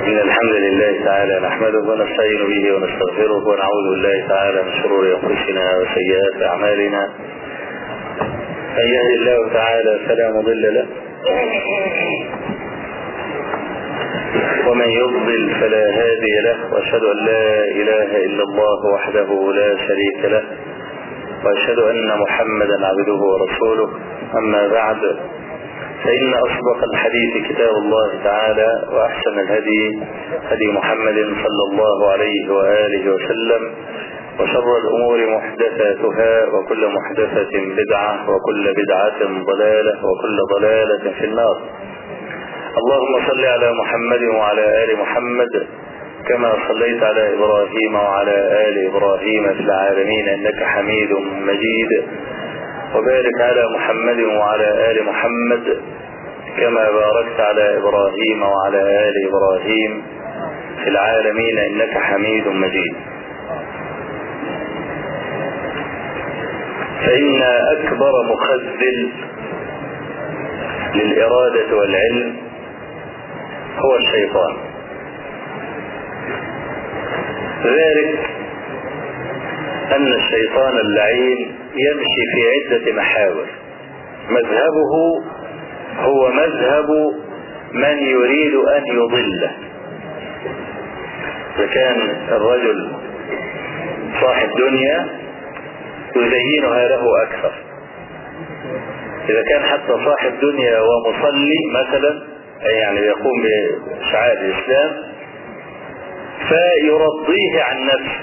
إن الحمد لله تعالى نحمده ونستعين به ونستغفره ونعوذ بالله تعالى من شرور أنفسنا وسيئات أعمالنا من يهد الله تعالى فلا مضل له ومن يضلل فلا هادي له واشهد ان لا اله الا الله وحده لا شريك له واشهد ان محمدا عبده ورسوله اما بعد فان اصدق الحديث كتاب الله تعالى واحسن الهدي هدي محمد صلى الله عليه واله وسلم وشر الامور محدثاتها وكل محدثه بدعه وكل بدعه ضلاله وكل ضلاله في النار اللهم صل على محمد وعلى آل محمد كما صليت على إبراهيم وعلى آل إبراهيم في العالمين إنك حميد مجيد وبارك على محمد وعلى آل محمد كما باركت على إبراهيم وعلى آل إبراهيم في العالمين إنك حميد مجيد فإن أكبر مخذل للإرادة والعلم هو الشيطان ذلك أن الشيطان اللعين يمشي في عدة محاور مذهبه هو مذهب من يريد أن يضله إذا كان الرجل صاحب دنيا يزينها له أكثر إذا كان حتى صاحب دنيا ومصلي مثلا يعني يقوم بشعائر الإسلام فيرضيه عن نفسه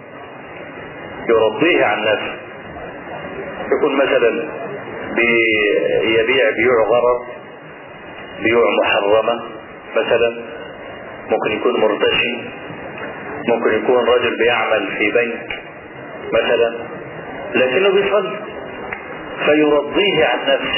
يرضيه عن نفسه يكون مثلا يبيع بيوع غرر بيوع محرمة مثلا ممكن يكون مرتشي ممكن يكون رجل بيعمل في بنك مثلا لكنه بيصلي فيرضيه عن نفسه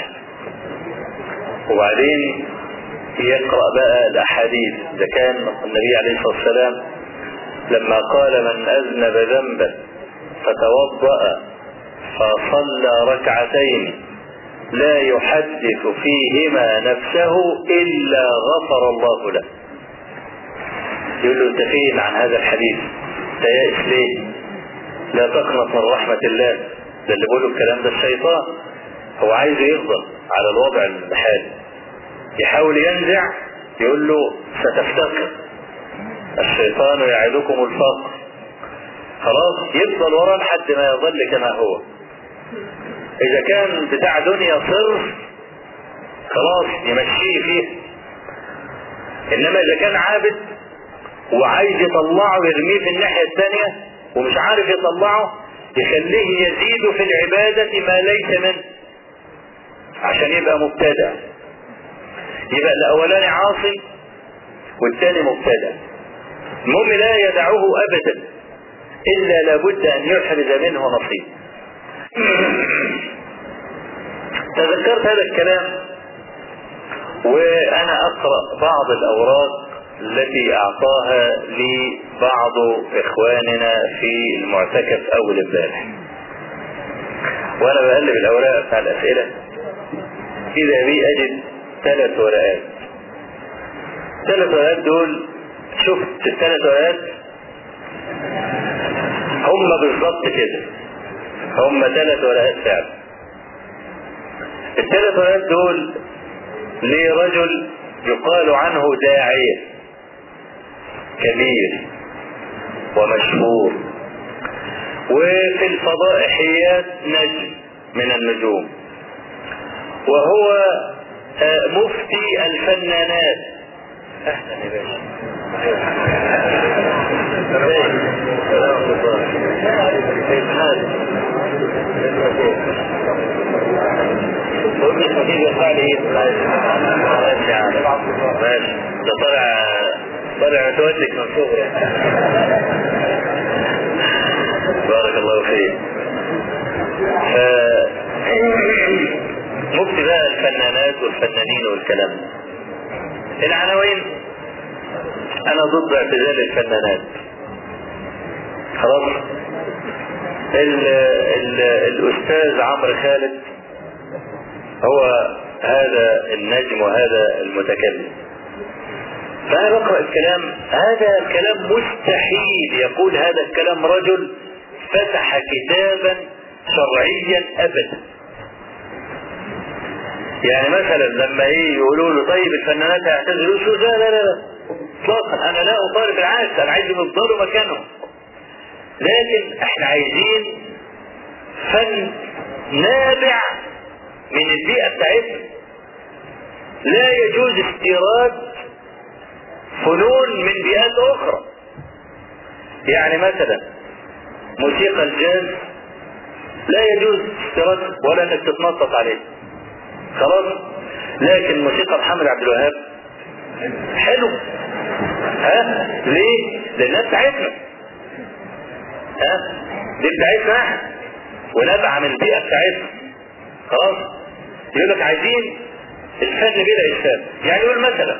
وبعدين يقرأ بقى الأحاديث إذا كان النبي عليه الصلاة والسلام لما قال من أذنب ذنبا فتوضأ فصلى ركعتين لا يحدث فيهما نفسه إلا غفر الله له يقول له انت فين عن هذا الحديث تيأس ليه لا تقنط من رحمة الله ده اللي بيقوله الكلام ده الشيطان هو عايز يفضل على الوضع الحالي يحاول ينزع يقول له ستفتقر الشيطان يعدكم الفقر خلاص يفضل ورا لحد ما يظل كما هو اذا كان بتاع دنيا صرف خلاص يمشيه فيه انما اذا كان عابد وعايز يطلعه ويرميه في الناحية الثانية ومش عارف يطلعه يخليه يزيد في العبادة ما ليس منه عشان يبقى مبتدع يبقى الاولاني عاصي والثاني مبتدع المهم لا يدعه ابدا الا لابد ان يحرز منه نصيب تذكرت هذا الكلام وانا اقرا بعض الاوراق التي اعطاها لي بعض اخواننا في المعتكف اول امبارح وانا بقلب الاوراق بتاع الاسئله اذا بي اجد ثلاث ورقات ثلاث ورقات دول شفت الثلاث ورقات هم بالظبط كده هم ثلاث ورقات فعلا الثلاث ورقات دول لرجل يقال عنه داعية كبير ومشهور وفي الفضائحيات نجم من النجوم وهو مفتي الفنانات اهلا يا باشا ماشي ماشي ده طالع طالع متودك من صغرك بارك الله فيك ف مفتي بقى الفنانات والفنانين والكلام ده العناوين انا ضد اعتزال الفنانات خلاص ال ال الاستاذ عمرو خالد هو هذا النجم وهذا المتكلم فأنا بقرأ الكلام هذا الكلام مستحيل يقول هذا الكلام رجل فتح كتابا شرعيا أبدا يعني مثلا لما ايه يقولوا له طيب الفنانات هيعتزلوا شو لا لا لا اطلاقا انا لا اطالب العكس انا عايز يفضلوا مكانهم لكن احنا عايزين فن نابع من البيئة بتاعتنا لا يجوز استيراد فنون من بيئات اخرى يعني مثلا موسيقى الجاز لا يجوز استيراد ولا انك تتنطط عليه خلاص لكن موسيقى محمد عبد الوهاب حلو ها ليه لانها بتاعتنا ها دي بتاعتنا احنا ونبع من البيئه بتاعتنا خلاص يقول لك عايزين الفن بلا اسلام يعني يقول مثلا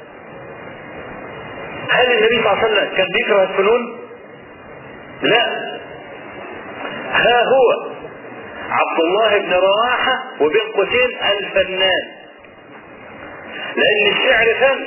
هل النبي صلى الله عليه وسلم كان بيكره الفنون لا ها هو عبد الله بن رواحة وبين قوسين الفنان لأن الشعر فن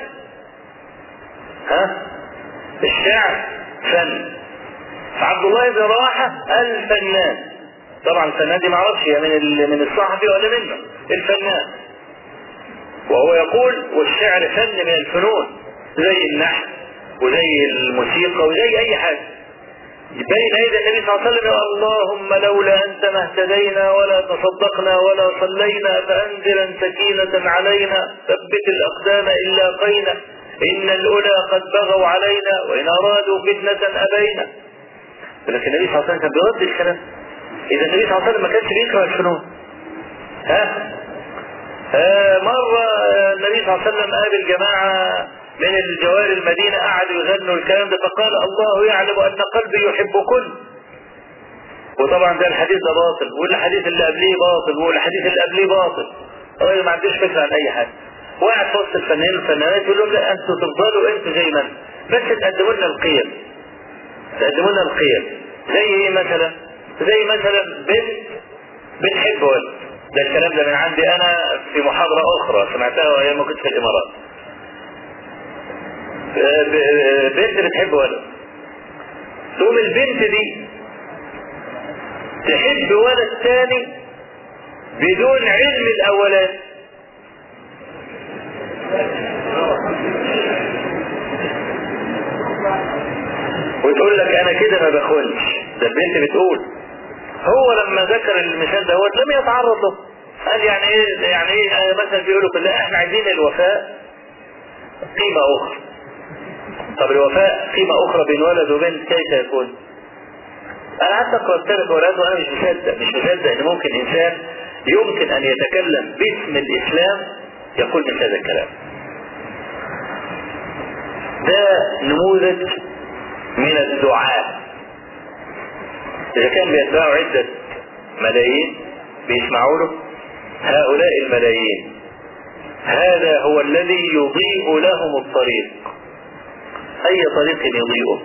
ها الشعر فن فعبد الله بن رواحة الفنان طبعا الفنان دي معرفش هي من من الصحفي ولا منه الفنان وهو يقول والشعر فن من الفنون زي النحو وزي الموسيقى وزي اي حاجه بين ايدي النبي صلى الله عليه وسلم اللهم لولا انت ما اهتدينا ولا تصدقنا ولا صلينا فانزلا سكينة علينا ثبت الاقدام الا قينا ان الاولى قد بغوا علينا وان ارادوا فتنة ابينا لكن النبي صلى الله عليه وسلم كان بيرد الكلام اذا النبي صلى الله عليه وسلم ما كانش بيكره الفنون ها آه مرة النبي صلى الله عليه وسلم قابل جماعة من الجوار المدينة قعدوا يغنوا الكلام ده فقال الله يعلم أن قلبي يحبكن وطبعا ده الحديث ده باطل والحديث اللي قبليه باطل والحديث اللي قبليه باطل الراجل ما عندوش فكرة عن أي حاجة وقعد في وسط الفنانين والفنانات يقول لهم لا أنتوا تفضلوا أنتوا زي ما انتوا بس تقدموا لنا القيم تقدموا لنا القيم زي إيه مثلا؟ زي مثلا بنت بتحب ولد ده الكلام ده من عندي أنا في محاضرة أخرى سمعتها أيام ما كنت في الإمارات بنت بتحب ولد تقوم البنت دي تحب ولد تاني بدون علم الاولاني وتقول لك انا كده ما بخونش ده البنت بتقول هو لما ذكر المثال ده لم يتعرض له قال يعني ايه يعني ايه مثلا بيقولوا كلها احنا عايزين الوفاء قيمه اخرى طب الوفاء قيمة أخرى بين ولد وبنت كيف يكون؟ أنا قعدت أقرأ ثلاث أولاد وأنا مش مصدق مش مصدق إن ممكن إنسان يمكن أن يتكلم باسم الإسلام يقول مثل هذا الكلام. ده نموذج من الدعاء. إذا كان بيتبعوا عدة ملايين بيسمعوا له هؤلاء الملايين هذا هو الذي يضيء لهم الطريق اي طريق يضيئه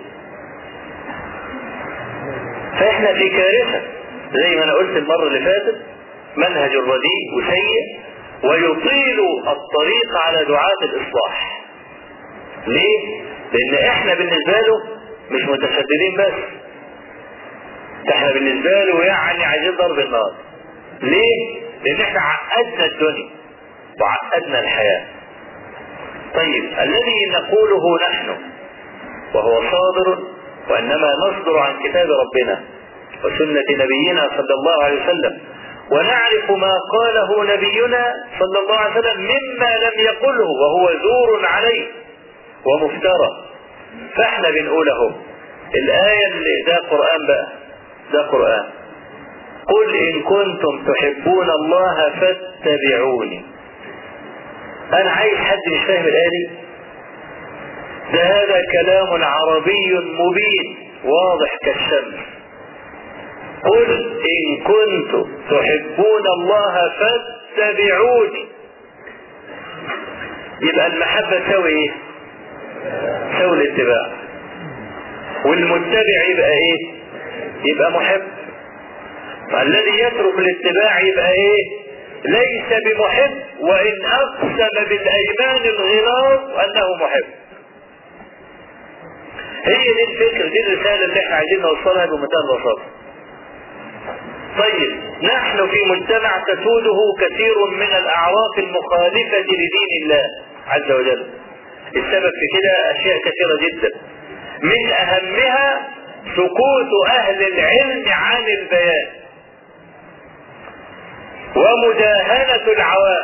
فاحنا في كارثة زي ما انا قلت المرة اللي فاتت منهج رديء وسيء ويطيل الطريق على دعاة الاصلاح ليه؟ لان احنا بالنسبة له مش متشددين بس احنا بالنسبة له يعني عايزين ضرب النار ليه؟ لان احنا عقدنا الدنيا وعقدنا الحياة طيب الذي نقوله نحن وهو صادر وانما نصدر عن كتاب ربنا وسنة نبينا صلى الله عليه وسلم ونعرف ما قاله نبينا صلى الله عليه وسلم مما لم يقله وهو زور عليه ومفترى فاحنا بنقول اهو الآية اللي ده قرآن بقى ده قرآن قل إن كنتم تحبون الله فاتبعوني أنا عايز حد مش فاهم الآية دي ده هذا كلام عربي مبين واضح كالشمس قل إن كنتم تحبون الله فاتبعوني يبقى المحبة تساوي ايه؟ تساوي الاتباع والمتبع يبقى ايه؟ يبقى محب فالذي يترك الاتباع يبقى ايه؟ ليس بمحب وان اقسم بالايمان الغلاظ انه محب هي دي الفكرة دي الرسالة اللي احنا عايزين نوصلها بمنتهى البساطة طيب نحن في مجتمع تسوده كثير من الأعراف المخالفة لدين الله عز وجل السبب في كده أشياء كثيرة جدا من أهمها سكوت أهل العلم عن البيان ومداهنة العوام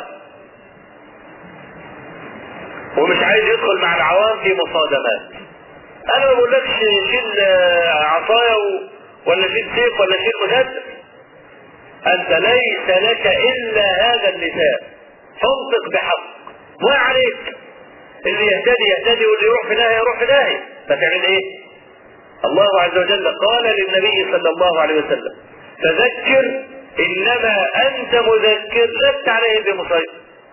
ومش عايز يدخل مع العوام في مصادمات انا ما بقولكش شيل عصايه ولا شيل سيف ولا شيل مسدس انت ليس لك الا هذا اللسان فانطق بحق ما عليك اللي يهتدي يهتدي واللي يروح في داهيه يروح في داهيه فتعمل ايه الله عز وجل قال للنبي صلى الله عليه وسلم فذكر انما انت مذكر لست عليهم بمسيطر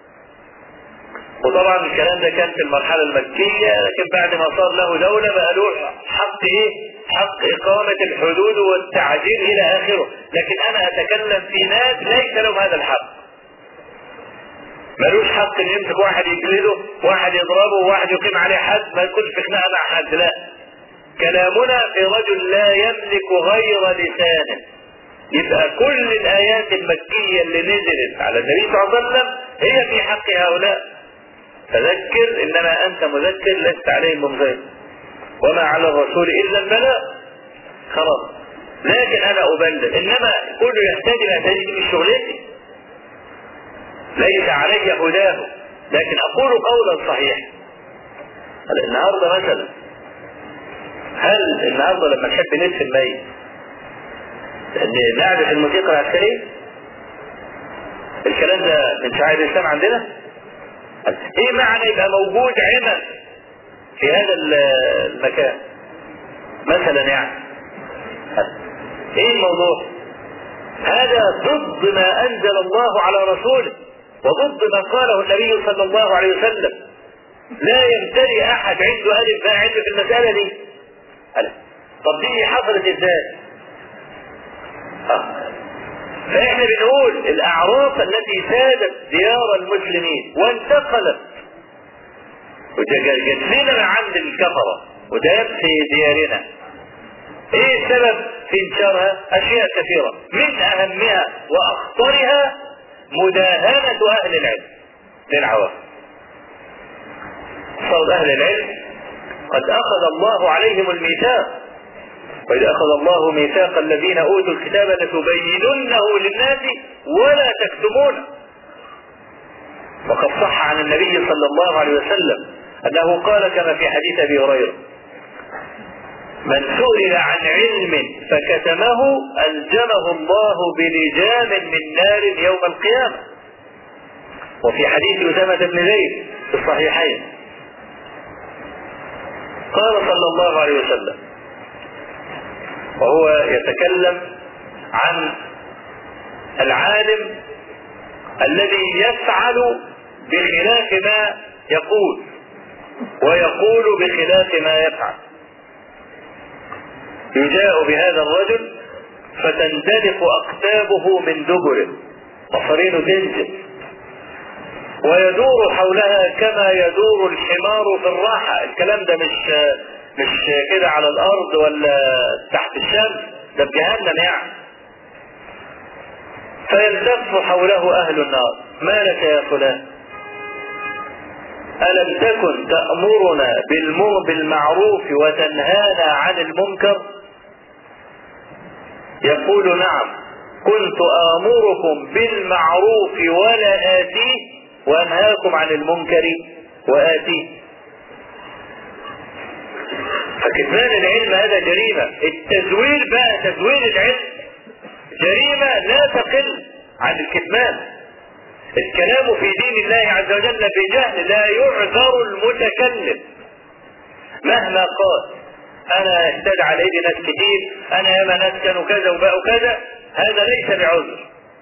وطبعا الكلام ده كان في المرحلة المكية لكن بعد ما صار له دولة بقى له حق ايه؟ حق إقامة الحدود والتعديل إلى آخره، لكن أنا أتكلم في ناس ليس لهم هذا الحق. ملوش حق إن يمسك واحد يجلده، واحد يضربه، واحد يقيم عليه حد، ما يكونش في خناقة مع حد، لا. كلامنا في رجل لا يملك غير لسانه. يبقى كل الآيات المكية اللي نزلت على النبي صلى الله عليه وسلم هي في حق هؤلاء. فذكر انما انت مذكر لست عليهم بمسيطر وما على الرسول الا البلاغ خلاص لكن انا ابلغ انما كله يحتاج الى هذه من شغلتي ليس علي هداه لكن اقول قولا صحيحا النهارده مثلا هل النهارده لما نحب نرسم ميت نعرف الموسيقى العسكريه الكلام ده من شعائر الاسلام عندنا ايه معنى يبقى موجود عمل في هذا المكان مثلا يعني ايه الموضوع هذا ضد ما انزل الله على رسوله وضد ما قاله النبي صلى الله عليه وسلم لا يمتلئ احد عنده الف ما عنده في المساله دي طب دي حصلت ازاي آه. فاحنا بنقول الاعراف التي سادت ديار المسلمين وانتقلت وجت لنا من عند الكفرة وجت في ديارنا ايه السبب في انتشارها اشياء كثيرة من اهمها واخطرها مداهنة اهل العلم للعوام صوت اهل العلم قد اخذ الله عليهم الميثاق وإذ أخذ الله ميثاق الذين أوتوا الكتاب لتبيننه للناس ولا تكتمونه وقد صح عن النبي صلى الله عليه وسلم أنه قال كما في حديث أبي هريرة من سئل عن علم فكتمه ألجمه الله بلجام من نار يوم القيامة وفي حديث أسامة بن زيد في الصحيحين قال صلى الله عليه وسلم وهو يتكلم عن العالم الذي يفعل بخلاف ما يقول ويقول بخلاف ما يفعل يجاء بهذا الرجل فتندلق اقتابه من دبره مصارينه تنزل ويدور حولها كما يدور الحمار في الراحة الكلام ده مش مش كده على الارض ولا تحت الشمس ده بجهنم يعني فيلتف حوله اهل النار ما لك يا فلان الم تكن تامرنا بالمعروف وتنهانا عن المنكر يقول نعم كنت امركم بالمعروف ولا اتيه وانهاكم عن المنكر واتيه فكتمان العلم هذا جريمة التزوير بقى تزوير العلم جريمة لا تقل عن الكتمان الكلام في دين الله عز وجل بجهل لا يعذر المتكلم مهما قال انا اهتدى على ايدي ناس كتير انا ياما ناس كانوا كذا وبقوا كذا هذا ليس بعذر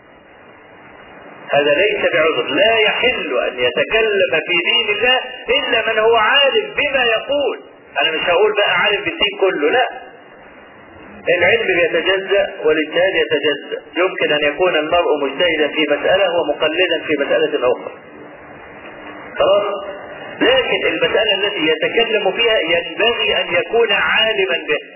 هذا ليس بعذر لا يحل ان يتكلم في دين الله الا من هو عالم بما يقول انا مش هقول بقى عالم بالدين كله لا العلم يتجزأ والاجتهاد يتجزأ يمكن ان يكون المرء مجتهدا في مسألة ومقلدا في مسألة اخرى خلاص لكن المسألة التي يتكلم فيها ينبغي أن يكون عالما بها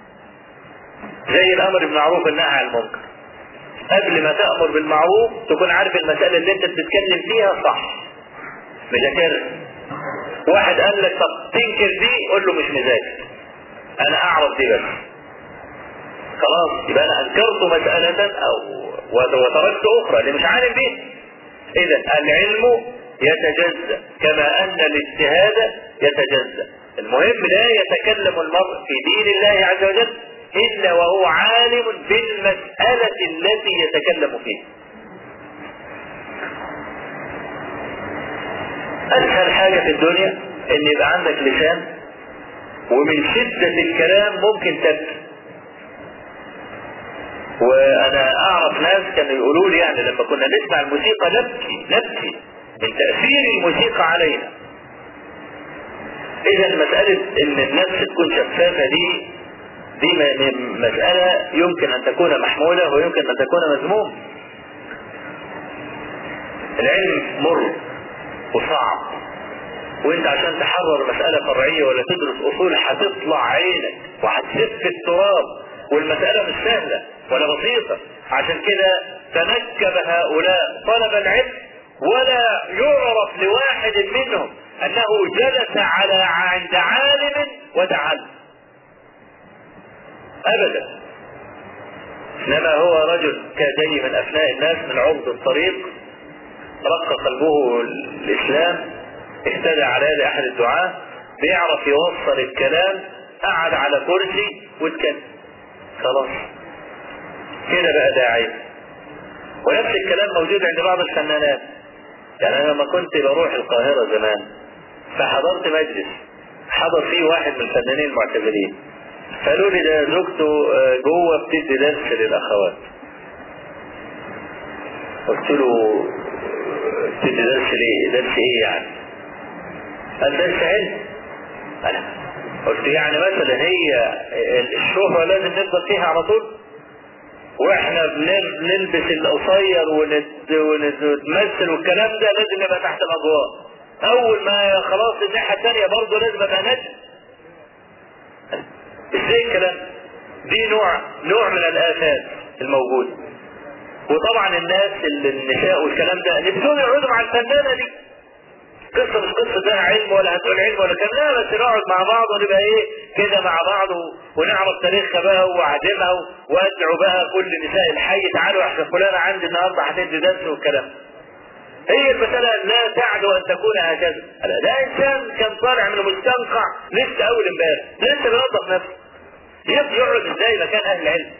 زي الأمر بالمعروف والنهي عن المنكر قبل ما تأمر بالمعروف تكون عارف المسألة اللي أنت بتتكلم فيها صح مذاكرها واحد قال لك طب تنكر دي قول له مش مذاكر أنا أعرف دي بس خلاص يبقى أنا أنكرت مسألة أو وتركت أخرى اللي مش عارف بيها إذا العلم يتجزأ كما أن الاجتهاد يتجزأ المهم لا يتكلم المرء في دين الله عز وجل إلا وهو عالم بالمسألة التي يتكلم فيها أسهل حاجة في الدنيا إن يبقى عندك لسان ومن شدة الكلام ممكن تبكي وأنا أعرف ناس كانوا يقولوا لي يعني لما كنا نسمع الموسيقى نبكي نبكي من تأثير الموسيقى علينا إذا مسألة إن النفس تكون شفافة دي دي مسألة يمكن أن تكون محمولة ويمكن أن تكون مذمومة. العلم مر وصعب وانت عشان تحرر مسألة فرعية ولا تدرس أصول هتطلع عينك وهتسف التراب والمسألة مش سهلة ولا بسيطة عشان كده تنكب هؤلاء طلب العلم ولا يعرف لواحد منهم أنه جلس على عند عالم وتعلم ابدا انما هو رجل كجي من ابناء الناس من عرض الطريق رق قلبه الاسلام اهتدى على يد احد الدعاة بيعرف يوصل الكلام قعد على كرسي واتكلم خلاص كده بقى داعي ونفس الكلام موجود عند بعض الفنانات يعني انا لما كنت بروح القاهرة زمان فحضرت مجلس حضر فيه واحد من الفنانين المعتزلين قالوا لي ده زوجته جوه بتدي درس للاخوات قلت له بتدي درس ليه درس ايه يعني قال درس علم انا قلت يعني مثلا هي الشهرة لازم نفضل فيها على طول واحنا بنلبس القصير ونتمثل والكلام ده لازم يبقى تحت الاضواء اول ما خلاص الناحية الثانية برضه لازم ابقى نجم ازاي الكلام دي نوع نوع من الافات الموجودة وطبعا الناس النساء والكلام ده نفسهم يقعدوا مع الفنانة دي قصة مش قصة ده علم ولا هتقول علم ولا كلام لا بس نقعد مع بعض ونبقى ايه كده مع بعض ونعرف تاريخها بقى وعدمها وادعو بقى كل نساء الحي تعالوا احسن فلانة عندي النهارده هتدي درس والكلام هي المسألة لا تعدو أن تكون هكذا ده إنسان كان طالع من مستنقع لسه أول امبارح لسه بينظف نفسه يقعد ازاي مكان أهل العلم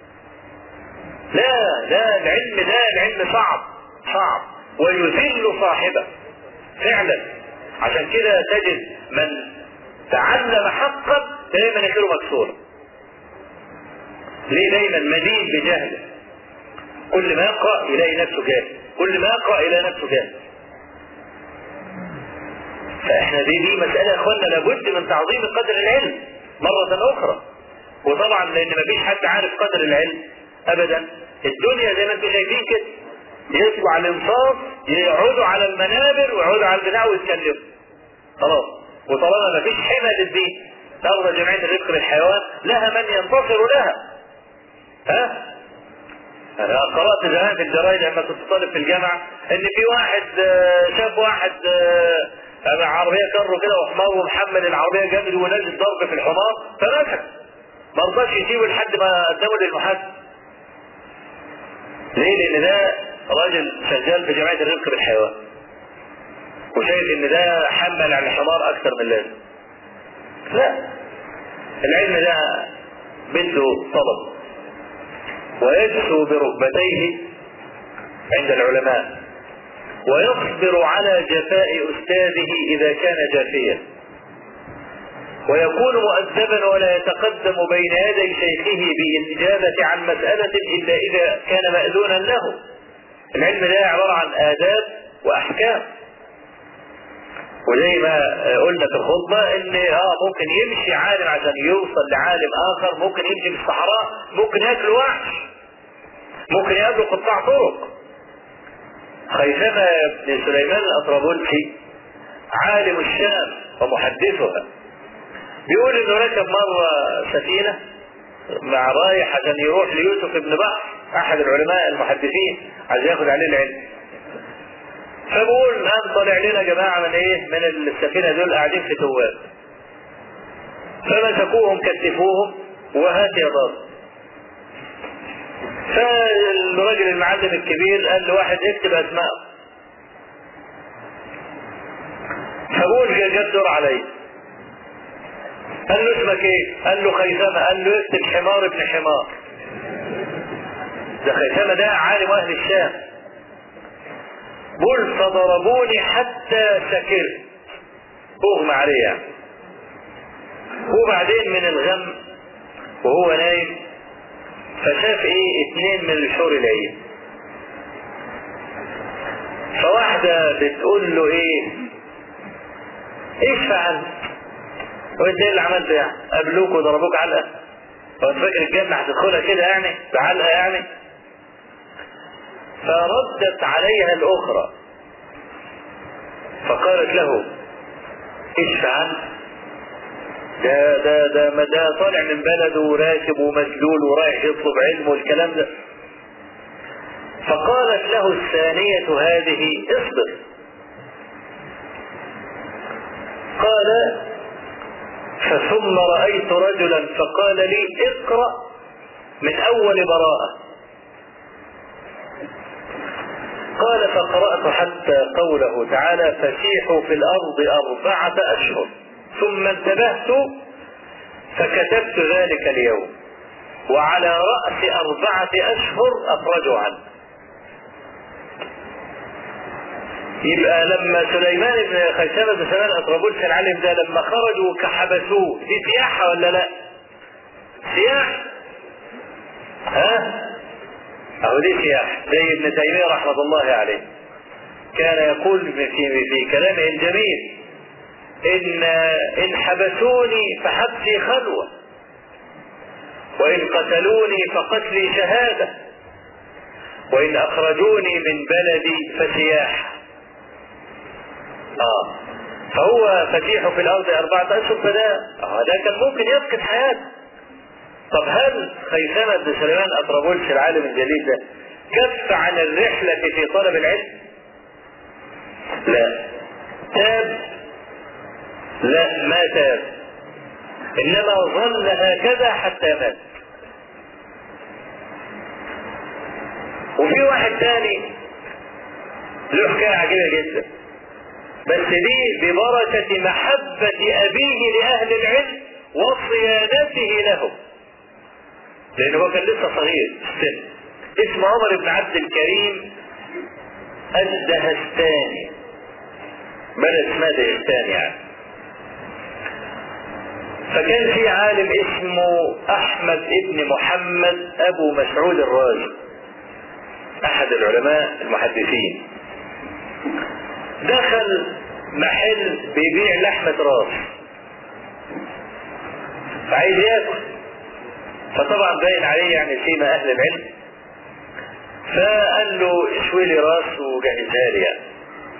لا لا العلم ده العلم صعب صعب ويذل صاحبه فعلا عشان كده تجد من تعلم حقا دايما يخيره مكسورا ليه دايما مدين بجهله كل ما يقرأ يلاقي نفسه جاهل كل ما يقرأ يلاقي نفسه جاهل فاحنا دي دي مسألة يا اخوانا لابد من تعظيم قدر العلم مرة اخرى وطبعا لان مفيش حد عارف قدر العلم ابدا الدنيا زي ما انتم شايفين كده يطلع الانصاف يقعدوا على المنابر ويقعدوا على البناء ويتكلموا خلاص وطالما مفيش حمى للدين نرضى جمعية الرزق للحيوان لها من ينتصر لها ها انا قرأت زمان في الجرايد لما كنت طالب في الجامعة ان في واحد شاف واحد عربية كره كده وحمار ومحمل العربية جامد ونازل ضرب في الحمار فمسك ما رضاش يسيبه لحد ما قدمه للمحاسب ليه لان ده راجل شغال في جمعية الرزق بالحيوان وشايف ان ده حمل على الحمار اكثر من اللازم لا العلم ده بده طلب ويجسو بركبتيه عند العلماء ويصبر على جفاء أستاذه إذا كان جافيا ويكون مؤدبا ولا يتقدم بين يدي شيخه بالإجابة عن مسألة إلا إذا كان مأذونا له العلم ده عبارة عن آداب وأحكام وزي ما قلنا في الخطبة ان اه ممكن يمشي عالم عشان يوصل لعالم اخر ممكن يمشي في الصحراء ممكن ياكل وحش ممكن يقابله قطاع طرق خيثمة بن سليمان الأطرابلسي عالم الشام ومحدثها بيقول انه ركب مرة سفينة مع رايح عشان يروح ليوسف بن بحر احد العلماء المحدثين عايز ياخد عليه العلم فبقول قام طالع لنا جماعة من ايه من السفينة دول قاعدين في تواب فمسكوهم كتفوهم وهات يا بابا فالراجل المعلم الكبير قال لواحد اكتب اسماء فبقول جاب دور علي قال له اسمك ايه قال له خيثمة قال له اكتب حمار ابن حمار ده خيثمة ده عالم اهل الشام بقول فضربوني حتى سكرت اغمى عليه يعني وبعدين من الغم وهو نايم فشاف ايه اتنين من الحور العين فواحدة بتقول له ايه ايش فعلت وانت ايه اللي عملته يعني قابلوك وضربوك علقة هو انت فاكر الجنة هتدخلها كده يعني بعلقة يعني فردت عليها الاخرى فقالت له ايش فعلت ده ده ده ما ده طالع من بلده وراكب ومسلول ورايح يطلب علم والكلام ده فقالت له الثانية هذه اصبر قال فثم رأيت رجلا فقال لي اقرأ من أول براءة قال فقرأت حتى قوله تعالى فسيحوا في الأرض أربعة أشهر ثم انتبهت فكتبت ذلك اليوم وعلى رأس أربعة أشهر أخرجوا عنه يبقى لما سليمان بن خيسان بن سليمان أطرابلس العالم ده لما خرجوا كحبسوه دي سياحة ولا لا؟ سياحة ها؟ أهو دي سياحة زي ابن تيمية رحمة الله عليه كان يقول في في كلامه الجميل إن إن حبسوني فحبسي خلوة وإن قتلوني فقتلي شهادة وإن أخرجوني من بلدي فسياحة آه فهو فتيح في الأرض أربعة أشهر فده آه ده كان ممكن يفقد حياته طب هل خيثمة بن سليمان أطرابلس العالم الجليل ده كف عن الرحلة في طلب العلم؟ لا تاب لا ما تاب انما ظل هكذا حتى مات وفي واحد تاني له حكايه عجيبه جدا بس دي ببركه محبه ابيه لاهل العلم وصيانته لهم لانه هو كان لسه صغير في السن اسمه عمر بن عبد الكريم الدهستاني بلد اسمها دهستان يعني فكان في عالم اسمه احمد ابن محمد ابو مسعود الرازي احد العلماء المحدثين دخل محل بيبيع لحمة راس فعايز ياكل فطبعا باين عليه يعني سيما اهل العلم فقال له اشوي لي راس وجهزها لي يعني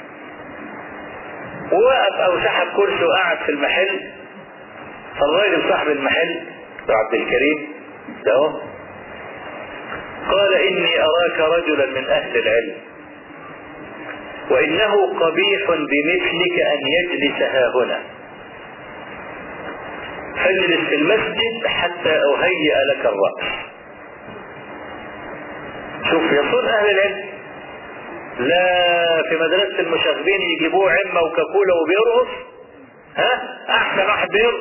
ووقف او سحب كرسي وقعد في المحل فالراجل صاحب المحل عبد الكريم ده قال إني أراك رجلا من أهل العلم وإنه قبيح بمثلك أن يجلس ها هنا فاجلس في المسجد حتى أهيئ لك الرأس شوف يصون أهل العلم لا في مدرسة المشاغبين يجيبوه عمة وكاكولا وبيرقص ها أحسن واحد بيرقص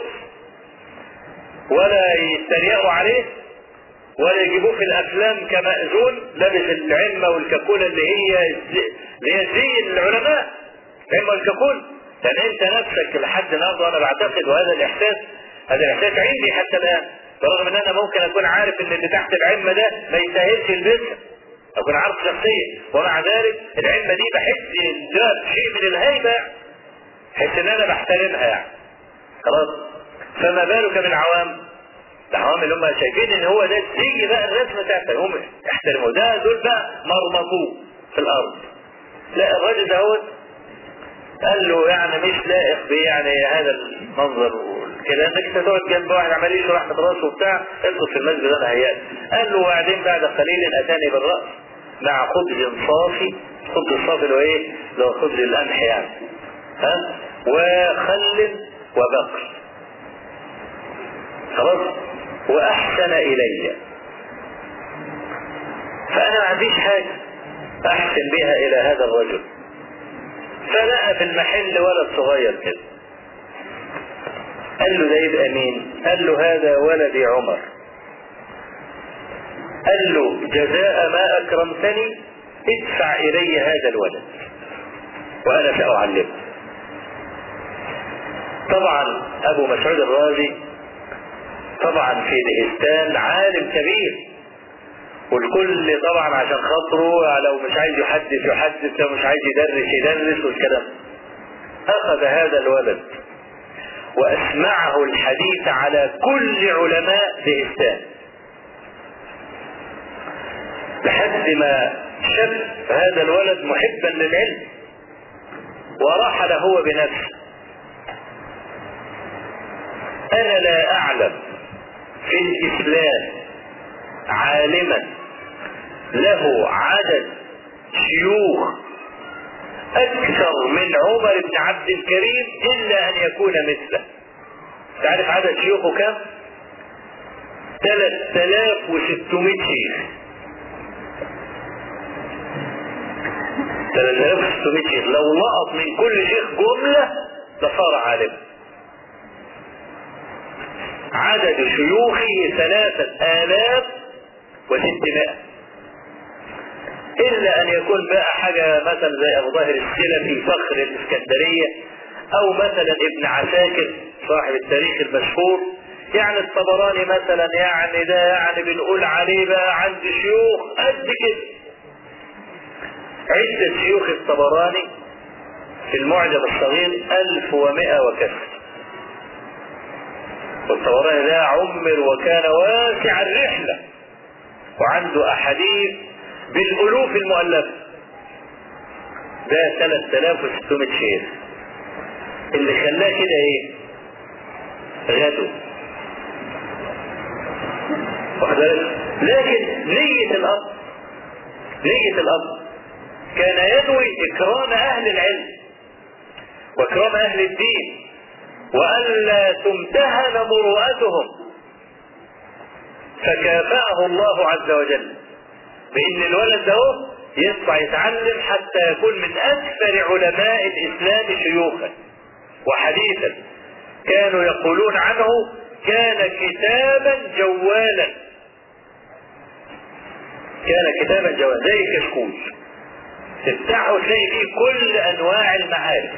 ولا يتريقوا عليه ولا يجيبوه في الافلام كمأذون لابس العمة والكاكولا اللي هي اللي هي زي العلماء العمة والكاكولا يعني انت نفسك لحد النهارده وانا بعتقد وهذا الاحساس هذا الاحساس عندي حتى الان برغم ان انا ممكن اكون عارف ان اللي تحت العمة ده ما يستاهلش يلبسها اكون عارف شخصيا ومع ذلك العمة دي بحس ده شيء من الهيبة بحس ان انا بحترمها يعني خلاص فما بالك بالعوام العوام اللي هم شايفين ان هو ده زي بقى الرسمه بتاعته هم يحترموا ده دول بقى مرمطوه في الارض لا الراجل ده هو قال له يعني مش لائق بيه يعني هذا المنظر كده انك انت تقعد جنب واحد عمال يشرح من راسه وبتاع اسقط في المسجد انا هيأت قال له وبعدين بعد قليل اتاني بالراس مع خبز صافي خبز الصافي اللي هو ايه؟ اللي هو خبز القمح يعني ها وخل وبقر خلاص واحسن الي فانا ما عنديش حاجه احسن بها الى هذا الرجل فلقى في المحل ولد صغير كده قال له ده يبقى مين قال له هذا ولدي عمر قال له جزاء ما اكرمتني ادفع الي هذا الولد وانا ساعلمه طبعا ابو مسعود الرازي طبعا في دهستان عالم كبير والكل طبعا عشان خاطره لو مش عايز يحدث يحدث لو مش عايز يدرس يدرس والكلام اخذ هذا الولد واسمعه الحديث على كل علماء دهستان لحد ما شاف هذا الولد محبا للعلم ورحل هو بنفسه انا لا اعلم في الاسلام عالما له عدد شيوخ اكثر من عمر بن عبد الكريم الا ان يكون مثله تعرف عدد شيوخه كم 3600 شيخ 3600 شيخ لو لقط من كل شيخ جملة لصار عالما عدد شيوخه ثلاثة آلاف وستمائة إلا أن يكون بقى حاجة مثلا زي أبو ظاهر السلفي فخر الإسكندرية أو مثلا ابن عساكر صاحب التاريخ المشهور يعني الطبراني مثلا يعني ده يعني بنقول عليه بقى عند شيوخ قد كده عدة شيوخ الطبراني في المعجم الصغير 1100 وكسر والطبراني ده عمر وكان واسع الرحلة وعنده أحاديث بالألوف المؤلفة ده 3600 شيخ اللي خلاه كده ايه غدو لكن نية الأب نية الأب كان ينوي إكرام أهل العلم وإكرام أهل الدين وألا تمتهن مروءتهم فكافأه الله عز وجل بأن الولد ده يطلع يتعلم حتى يكون من أكثر علماء الإسلام شيوخا وحديثا كانوا يقولون عنه كان كتابا جوالا كان كتابا جوالا زي الكشكول تفتحه تلاقي فيه كل انواع المعارف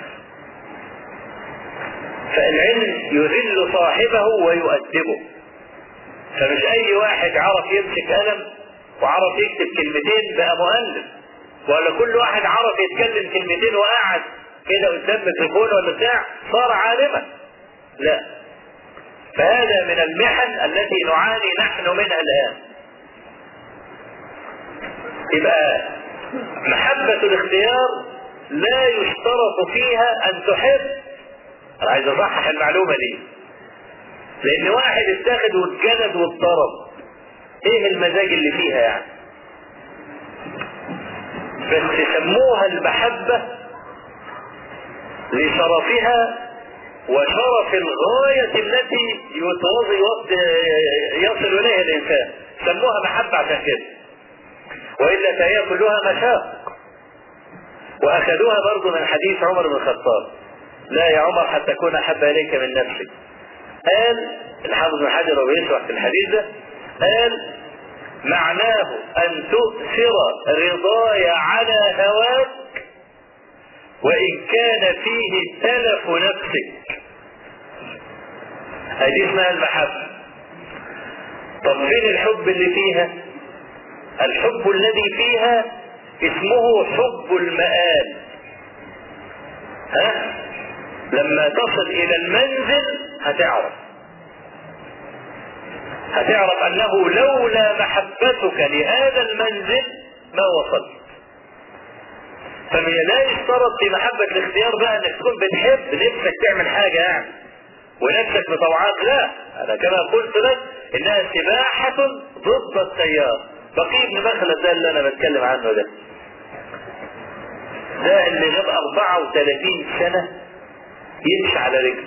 فالعلم يذل صاحبه ويؤدبه فمش اي واحد عرف يمسك قلم وعرف يكتب كلمتين بقى مؤلف ولا كل واحد عرف يتكلم كلمتين وقعد كده قدام ميكروفون ولا بتاع صار عالما لا فهذا من المحن التي نعاني نحن منها الان يبقى محبة الاختيار لا يشترط فيها ان تحب انا عايز اصحح المعلومة دي لان واحد اتاخد واتجلد واتضرب ايه المزاج اللي فيها يعني بس سموها المحبة لشرفها وشرف الغاية التي يصل إليها الإنسان سموها محبة عشان كده وإلا فهي كلها مشاق وأخذوها برضو من حديث عمر بن الخطاب لا يا عمر حتى أكون أحب إليك من نفسك قال الحافظ بن حجر ويشرح في الحديث ده قال معناه أن تؤثر رضاي على هواك وإن كان فيه تلف نفسك هذه اسمها المحبة طب فين الحب اللي فيها الحب الذي فيها اسمه حب المآل ها لما تصل الى المنزل هتعرف هتعرف انه لولا محبتك لهذا المنزل ما وصلت فلا يشترط في محبة الاختيار بقى انك تكون بتحب نفسك تعمل حاجة يعني ونفسك بطوعات لا انا كما قلت لك انها سباحة ضد التيار بقي ابن مخلد ده اللي انا بتكلم عنه ده ده اللي غاب 34 سنة يمشي على رجله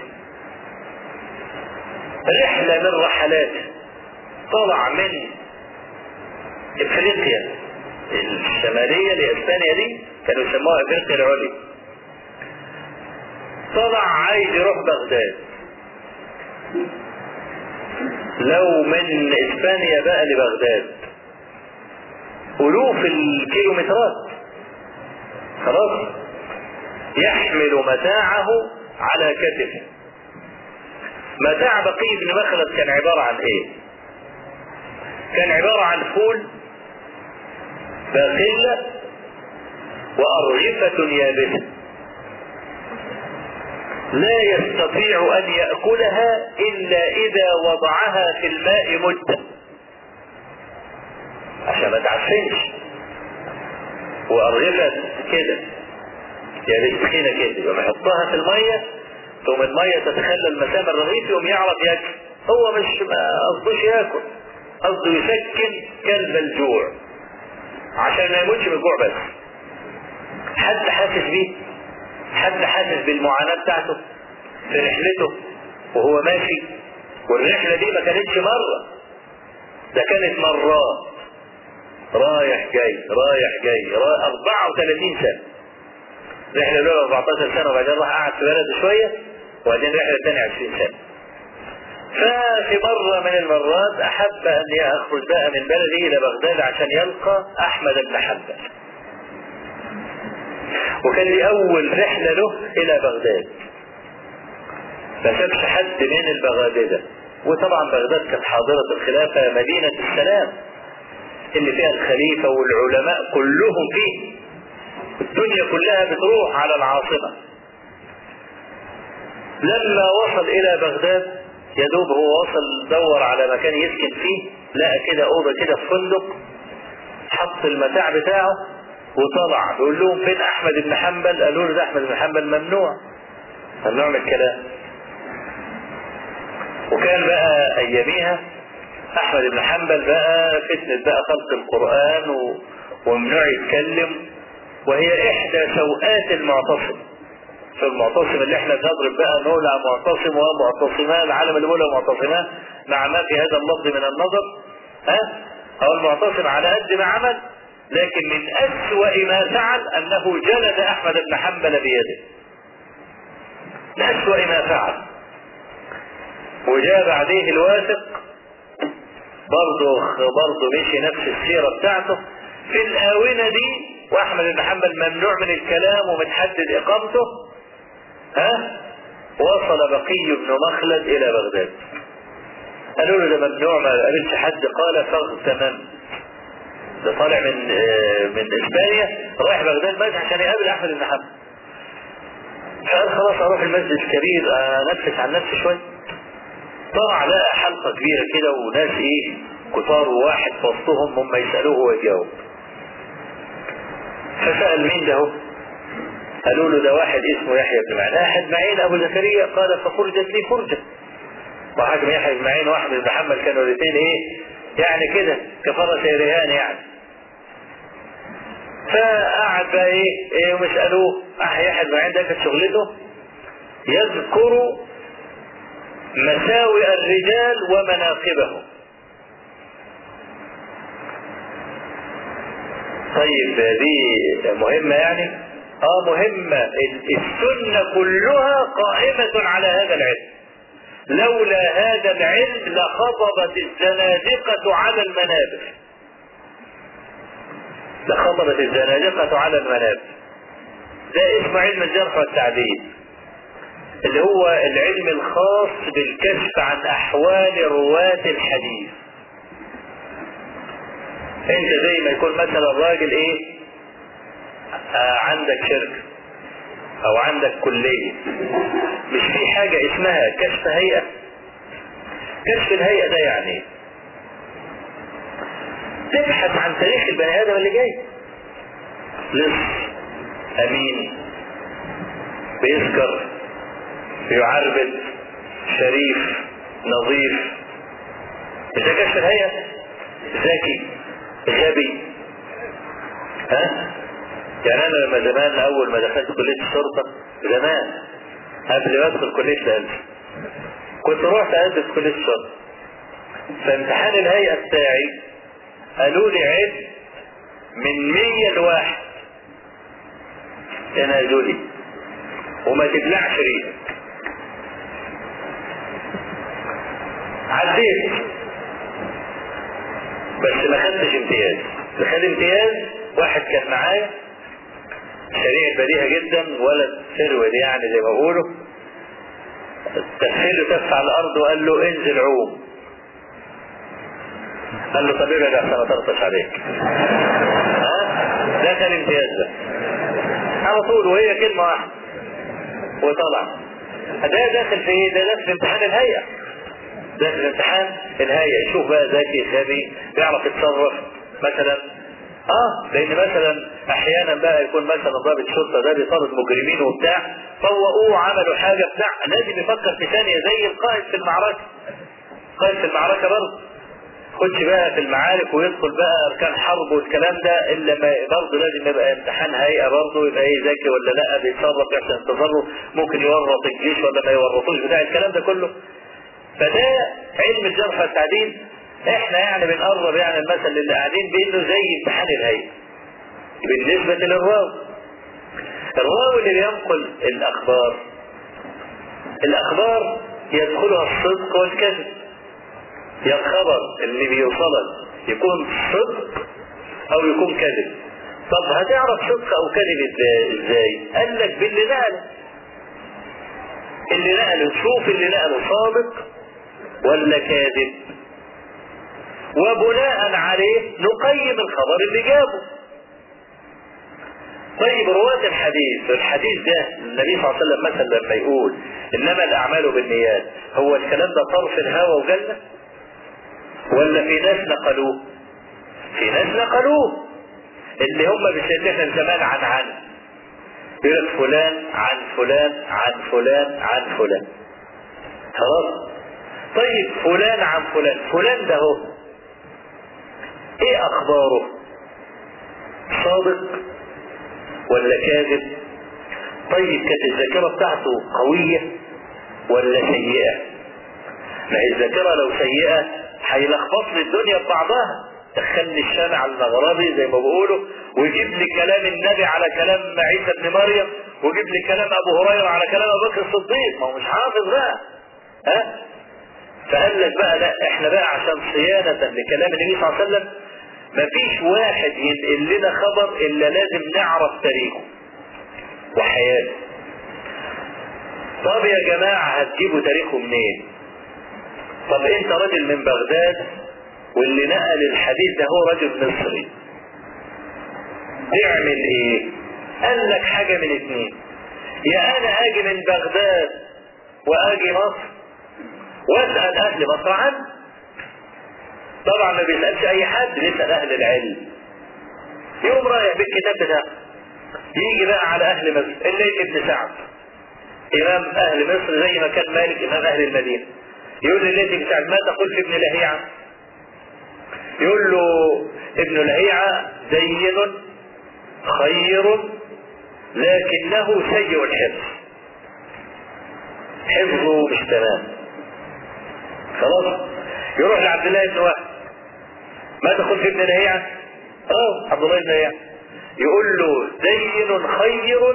رحلة من رحلاته طلع من افريقيا الشمالية لاسبانيا دي كانوا يسموها افريقيا العليا طلع عايز يروح بغداد لو من اسبانيا بقى لبغداد الوف الكيلومترات خلاص يحمل متاعه على كتفه متاع بقي بن مخلد كان عبارة عن ايه كان عبارة عن فول باقلة وأرغفة يابسة لا يستطيع أن يأكلها إلا إذا وضعها في الماء مدة عشان ما تعفنش وأرغفة كده يعني تخينة كده يقوم يحطها في المية ثم المية تتخلى المسام الرغيف يقوم يعرف ياكل هو مش ما قصدوش ياكل قصده يسكن كلب الجوع عشان ما يموتش من الجوع بس حد حاسس بيه حد حاسس بالمعاناة بتاعته في رحلته وهو ماشي والرحلة دي ما كانتش مرة ده كانت مرات رايح جاي رايح جاي رايح 34 سنة رحلة الأولى 14 سنة وبعدين راح قعد في بلده شوية وبعدين رحلة الثانية 20 سنة ففي مرة من المرات أحب أن يخرج بقى من بلده إلى بغداد عشان يلقى أحمد بن حنبل وكان دي أول رحلة له إلى بغداد ما سابش حد من البغادلة وطبعا بغداد كانت حاضرة الخلافة مدينة السلام اللي فيها الخليفة والعلماء كلهم فيه الدنيا كلها بتروح على العاصمة لما وصل إلى بغداد يا دوب هو وصل دور على مكان يسكن فيه لقى كده أوضة كده في فندق حط المتاع بتاعه وطلع بيقول لهم فين أحمد بن حنبل قالوا له ده أحمد بن حنبل ممنوع ممنوع من الكلام وكان بقى أياميها أحمد بن حنبل بقى فتنة بقى خلق القرآن و... وممنوع يتكلم وهي إحدى سوءات المعتصم في المعتصم اللي احنا بنضرب بقى نقول على معتصم ومعتصمان العالم اللي بيقولها معتصمان مع ما في هذا اللفظ من النظر ها هو المعتصم على قد ما عمل لكن من أسوأ ما فعل أنه جلد أحمد بن حنبل بيده من أسوأ ما فعل وجاء بعديه الواثق برضه برضه مشي نفس السيرة بتاعته في الآونة دي وأحمد بن حنبل ممنوع من الكلام ومتحدد إقامته ها وصل بقي بن مخلد إلى بغداد قالوا له ده ممنوع ما قابلش حد قال فاغتممت ده طالع من آه من اسبانيا رايح بغداد بس عشان يقابل احمد بن حنبل فقال خلاص اروح المسجد الكبير انفس عن نفسي شويه طلع لقى حلقه كبيره كده وناس ايه كتار وواحد في وسطهم هم يسالوه ويجاوب فسال مين ده هو قالوا له ده واحد اسمه يحيى بن معين احد معين ابو زكريا قال فخرجت لي فرجه وحاكم يحيى بن معين واحمد بن محمد كانوا الاثنين ايه يعني كده كفرس رهان يعني فقعد بقى ايه ايه ومش قالوه يحيى بن معين ده كانت شغلته يذكر مساوئ الرجال ومناقبهم طيب دي مهمة يعني اه مهمة السنة كلها قائمة على هذا العلم لولا هذا العلم لخطبت الزنادقة على المنابر لخطبت الزنادقة على المنابر ده اسمه علم الجرح والتعديل اللي هو العلم الخاص بالكشف عن احوال رواة الحديث انت زي ما يكون مثلا راجل ايه آه عندك شركة او عندك كلية مش في حاجة اسمها كشف هيئة كشف الهيئة ده يعني تبحث عن تاريخ البني ادم اللي جاي لص امين بيسكر بيعربد شريف نظيف اذا كانش الهيئة ذكي غبي ها يعني انا لما زمان اول ما دخلت كلية الشرطة زمان قبل ما ادخل كلية الالف كنت رحت اقدم في كلية الشرطة فامتحان الهيئة بتاعي قالوا لي عد من مية لواحد تنازلي لي وما تبلعش ريقك عديت بس ما خدتش امتياز اللي خد امتياز واحد كان معايا سريع بديهة جدا ولد سرود يعني زي ما بقولوا تسهيله تف على الارض وقال له انزل عوم قال له طب ابعد عشان ما ترطش عليك ها ده كان امتياز ده على طول وهي كلمة واحدة وطلع ده داخل في ايه ده داخل في امتحان الهيئة داخل في امتحان الهيئة يشوف بقى ذكي غبي بيعرف يتصرف مثلا اه لان مثلا احيانا بقى يكون مثلا ضابط شرطه ده بيطارد مجرمين وبتاع فوقوه عملوا حاجه بتاع لازم يفكر في ثانيه زي القائد في المعركه قائد في المعركه برضه خدش بقى في المعارك ويدخل بقى اركان حرب والكلام ده الا ما برضه لازم يبقى امتحان هيئه برضه يبقى ايه ذكي ولا لا بيتصرف يحسن التصرف ممكن يورط الجيش ولا ما يورطوش بتاع الكلام ده كله فده علم الجرح والتعديل احنا يعني بنقرب يعني المثل اللي قاعدين بانه زي امتحان الهيئه بالنسبه للراوي الراوي اللي بينقل الاخبار الاخبار يدخلها الصدق والكذب يا الخبر اللي بيوصلك يكون صدق او يكون كذب طب هتعرف صدق او كذب ازاي قال لك باللي نقله اللي نقله تشوف اللي نقله صادق ولا كاذب وبناء عليه نقيم الخبر اللي جابه طيب رواة الحديث الحديث ده النبي صلى الله عليه وسلم مثلا لما يقول انما الاعمال بالنيات هو الكلام ده طرف الهوى وجنة ولا في ناس نقلوه في ناس نقلوه اللي هم بيسموها زمان عن عن يقول لك فلان عن فلان عن فلان عن فلان خلاص طيب فلان عن فلان فلان ده هو ايه اخباره صادق ولا كاذب طيب كانت الذاكره بتاعته قويه ولا سيئه ما هي الذاكره لو سيئه هيلخبط لي الدنيا ببعضها دخلني الشارع المغربي زي ما بيقولوا ويجيب لي كلام النبي على كلام عيسى ابن مريم ويجيب لي كلام ابو هريره على كلام ابو بكر الصديق ما هو مش حافظ بقى ها فقال لك بقى لا احنا بقى عشان صيانه لكلام النبي صلى الله عليه وسلم مفيش واحد ينقل لنا خبر الا لازم نعرف تاريخه وحياته طب يا جماعة هتجيبوا تاريخه منين طب انت راجل من بغداد واللي نقل الحديث ده هو راجل مصري تعمل ايه قال لك حاجة من اتنين يا انا اجي من بغداد واجي مصر واسأل اهل مصر عنه طبعا ما بيسألش اي حد بيسأل اهل العلم يوم رايح بالكتاب بتاعه يجي بقى على اهل مصر الليث بن سعد امام اهل مصر زي ما كان مالك امام اهل المدينة يقول لليث بن سعد ما تقول في ابن لهيعة يقول له ابن لهيعة زين خير لكنه سيء الحفظ حفظه مش تمام خلاص يروح لعبد الله بن وهب ما تقول في ابن لهيعة اه عبد الله بن لهيعة يقول له زين خير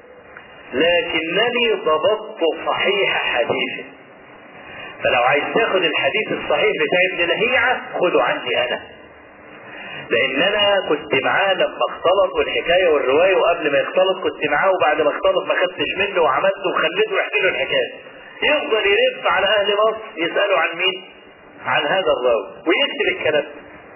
لكنني ضبطت صحيح حديثه فلو عايز تاخد الحديث الصحيح بتاع ابن لهيعة خده عندي انا لان انا كنت معاه لما اختلط والحكاية والرواية وقبل ما يختلط كنت معاه وبعد ما اختلط ما خدتش منه وعملته وخليته يحكي له الحكاية يفضل يلف على اهل مصر يسألوا عن مين عن هذا الراوي ويكتب الكلام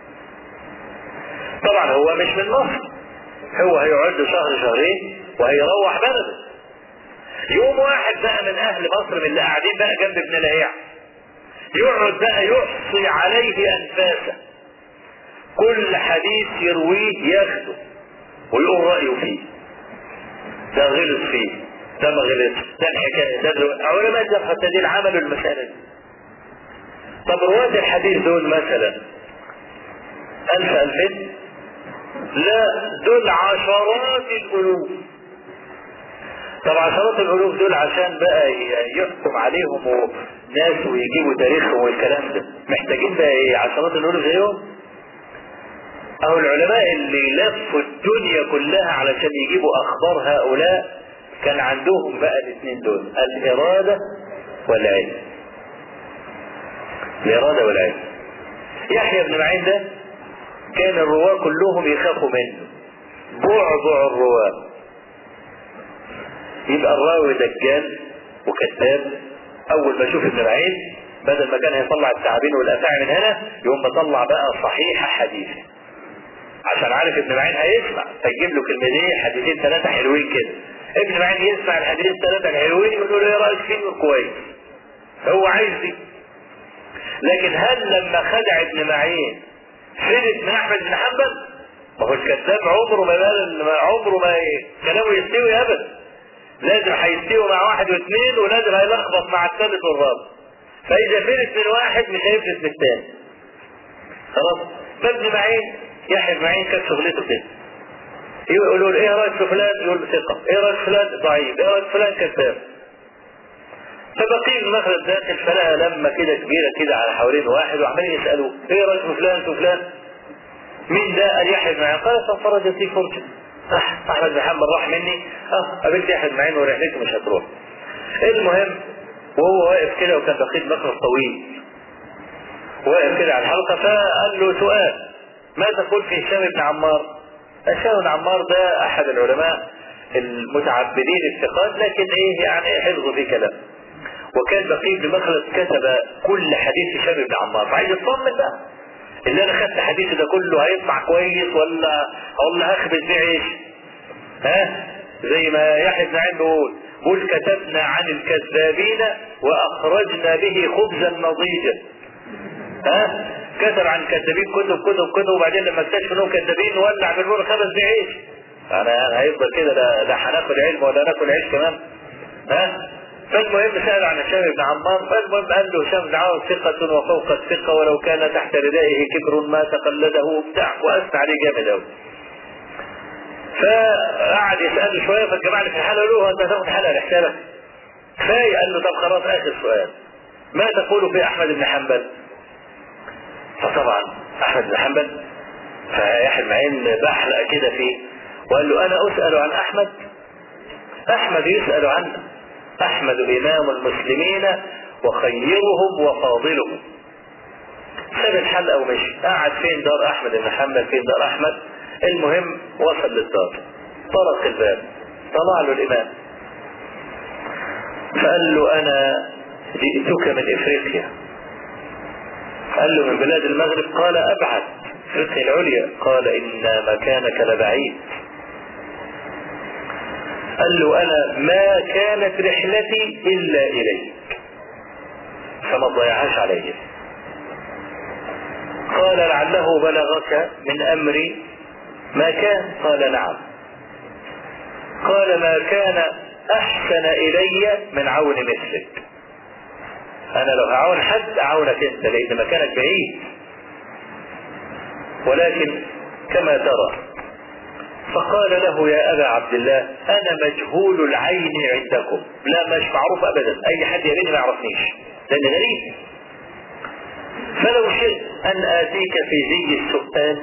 طبعا هو مش من مصر هو هيقعد له شهر شهرين وهيروح بلده يوم واحد بقى من اهل مصر من اللي قاعدين بقى جنب ابن لهيع يقعد بقى يحصي عليه انفاسه كل حديث يرويه ياخده ويقول رايه فيه ده غلط فيه ده ما غلطش ده الحكايه ده علماء الجرح والتعديل عملوا المساله دي طب رواه الحديث دول مثلا ألف ألفين لا دول عشرات الألوف طب عشرات الألوف دول عشان بقى يحكم عليهم ناس ويجيبوا تاريخهم والكلام ده محتاجين بقى ايه عشرات الألوف زيهم أو العلماء اللي لفوا الدنيا كلها علشان يجيبوا أخبار هؤلاء كان عندهم بقى الاثنين دول الإرادة والعلم الإرادة والعلم يحيى بن معين ده كان الرواة كلهم يخافوا منه بعبع الرواة يبقى الراوي دجال وكذاب اول ما يشوف ابن معين بدل ما كان هيطلع التعابين والافاعي من هنا يقوم مطلع بقى صحيح حديث عشان عارف ابن معين هيسمع فيجيب له كلمتين حديثين ثلاثه حلوين كده ابن معين يسمع الحديثين الثلاثه الحلوين يقول له ايه رايك فيه كويس هو عايز دي لكن هل لما خدع ابن معين فرد من احمد بن حنبل ما هو الكذاب عمره ما عمره ما كلامه يستوي ابدا لازم هيستوي مع واحد واثنين ولازم هيلخبط مع الثالث والرابع فاذا فرد من واحد مش هيفرد من الثاني خلاص فابن معين يحيى بن معين كانت شغلته كده يقولوا له ايه رايك في فلان يقول ثقه ايه رايك في فلان ضعيف ايه رايك في فلان كذاب فبقي المخرج داخل فلقى لما كده كبيرة كده على حوالين واحد وعمالين يسألوه ايه رأيك في فلان في فلان مين ده قال يحيى بن معين قال فانفرجت لي فرجة راح احمد بن محمد راح مني اه قابلت يحيى بن معين ورحلته مش هتروح المهم وهو واقف كده وكان بقيت مخرج طويل واقف كده على الحلقة فقال له سؤال ما تقول في هشام بن عمار هشام بن عمار ده احد العلماء المتعبدين الثقات لكن ايه يعني حفظه في كلام وكان بقية بن مخلد كتب كل حديث هشام بن عمار فعايز يطمن بقى اللي انا خدت حديثي ده كله هيطلع كويس ولا ولا هخبز بيه عيش ها زي ما يحيى بن عين بيقول بيقول كتبنا عن الكذابين واخرجنا به خبزا نضيجا ها كتب عن كذابين كتب كتب كتب وبعدين لما اكتشف انهم كذابين ولع من نور خبز بيه عيش انا هيفضل كده لا لا هناكل علم ولا ناكل عيش كمان ها فالمهم سأل عن هشام بن عمار فالمهم قال له هشام بن عمار ثقة وفوق الثقة ولو كان تحت ردائه كبر ما تقلده وبتاع وأثنى عليه جامد أوي. فقعد يسأله شوية فالجماعة اللي في الحالة قالوا له أنت هتاخد حالة لحسابك. كفاية قال له طب خلاص آخر سؤال. ما تقول في أحمد بن حنبل؟ فطبعا أحمد بن حنبل فيحيى بن معين بحلق كده فيه وقال له أنا أسأل عن أحمد أحمد يسأل عنه أحمد إمام المسلمين وخيرهم وفاضلهم ساب الحلقة ومشي قعد فين دار أحمد بن حنبل فين دار أحمد المهم وصل للدار طرق الباب طلع له الإمام فقال له أنا جئتك من إفريقيا قال له من بلاد المغرب قال أبعد إفريقيا العليا قال إن مكانك لبعيد قال له انا ما كانت رحلتي الا اليك فما تضيعهاش علي قال لعله بلغك من امري ما كان قال نعم قال ما كان احسن الي من عون مثلك انا لو هعاون حد اعاونك انت لان مكانك بعيد ولكن كما ترى فقال له يا أبا عبد الله أنا مجهول العين عندكم لا مش معروف أبدا أي حد يبيني ما يعرفنيش لأن غريب فلو شئت أن آتيك في زي السؤال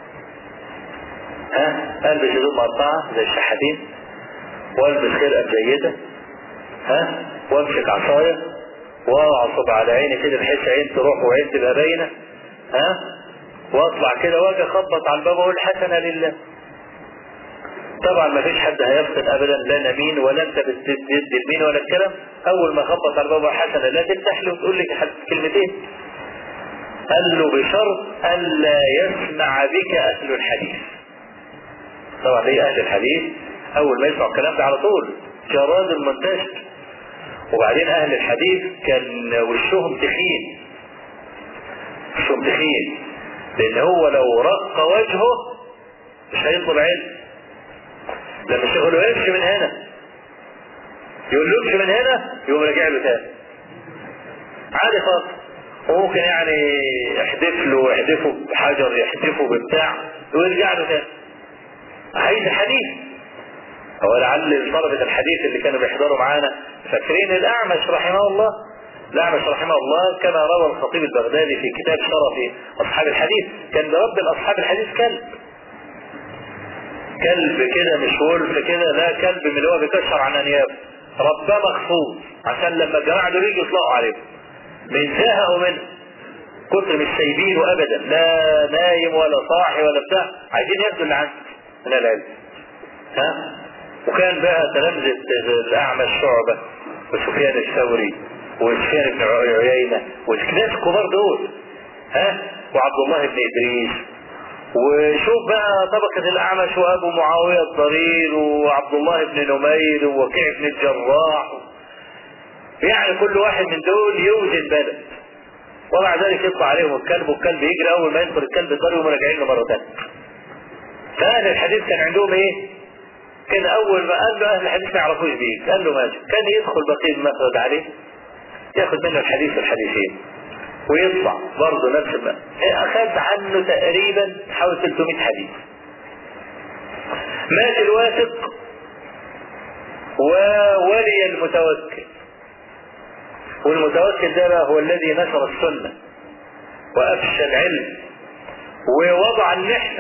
ها ألبس هدوم مقطعة زي الشحاتين والبس خرقة جيدة ها وامسك عصاية واعصب على عيني كده بحيث عين تروح وعين تبقى باينة ها واطلع كده واجي اخبط على الباب واقول حسنة لله طبعا ما فيش حد هيفصل ابدا لا نمين ولا انت بتدي المين ولا الكلام اول ما خبط على الباب حسنة لا تفتح له وتقول لك كلمتين قال له بشرط الا يسمع بك اهل الحديث طبعا ايه اهل الحديث اول ما يسمعوا الكلام ده على طول جراد المنتشر وبعدين اهل الحديث كان وشهم تخين وشهم تخين لان هو لو رق وجهه مش هيطلب علم لما الشيخ يقول له امشي من هنا يقول له امشي من هنا يقوم راجع له تاني عادي خالص وممكن يعني يحدف له يحدفه بحجر يحدفه ببتاع ويرجع له تاني عايز حديث هو لعل طلبة الحديث اللي كانوا بيحضروا معانا فاكرين الأعمش رحمه الله الأعمش رحمه الله كما روى الخطيب البغدادي في كتاب شرف أصحاب الحديث كان برب أصحاب الحديث كلب كلب كده مش ولف كده لا كلب من اللي هو بيكشر عن أنيابه رباه مخصوص عشان لما الجماعة دول يجوا يطلعوا عليه بيزهقوا منه كتر مش سايبينه ابدا لا نايم ولا صاحي ولا بتاع عايزين ياخدوا اللي عنده من العلم ها وكان بقى تلامذة الأعمى شعبة وسفيان الثوري وسفيان بن عيينة والناس الكبار دول ها وعبد الله بن إدريس وشوف بقى طبقة الأعمش وأبو معاوية الضرير وعبد الله بن نمير ووكيع بن الجراح يعني كل واحد من دول يوزن بلد ومع ذلك يطلع عليهم الكلب والكلب يجري أول ما يدخل الكلب الضرب وهم راجعين له مرة ثانية فأهل الحديث كان عندهم إيه؟ كان أول ما قال له أهل الحديث ما يعرفوش بيه قال له ماشي كان يدخل بقية المخرج عليه ياخد منه الحديث والحديثين ويطلع برضه نفس الماء أخذ عنه تقريبا حوالي 300 حديث مات الواثق وولي المتوكل والمتوكل ده بقى هو الذي نشر السنة وأفشى العلم ووضع المحنة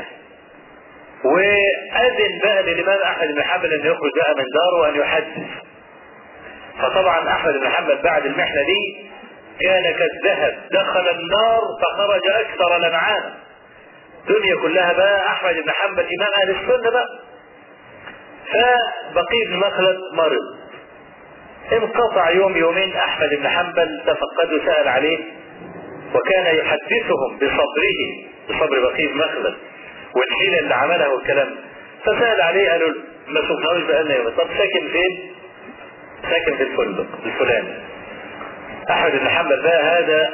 وأذن بقى للإمام أحمد بن حنبل أن يخرج بقى من داره وأن يحدث فطبعا أحمد بن حنبل بعد المحنة دي كان كالذهب دخل النار فخرج أكثر لمعانا الدنيا كلها بقى أحمد بن حنبل إمام أهل السنة بقى فبقي بن مخلد مرض انقطع يوم يومين أحمد بن حنبل تفقده سأل عليه وكان يحدثهم بصبره بصبر بقي بن مخلد والحيلة اللي عملها والكلام فسأل عليه قالوا ما شفناهوش بقالنا يوم طب ساكن فين؟ ساكن في الفندق الفلاني احمد بن حنبل بقى هذا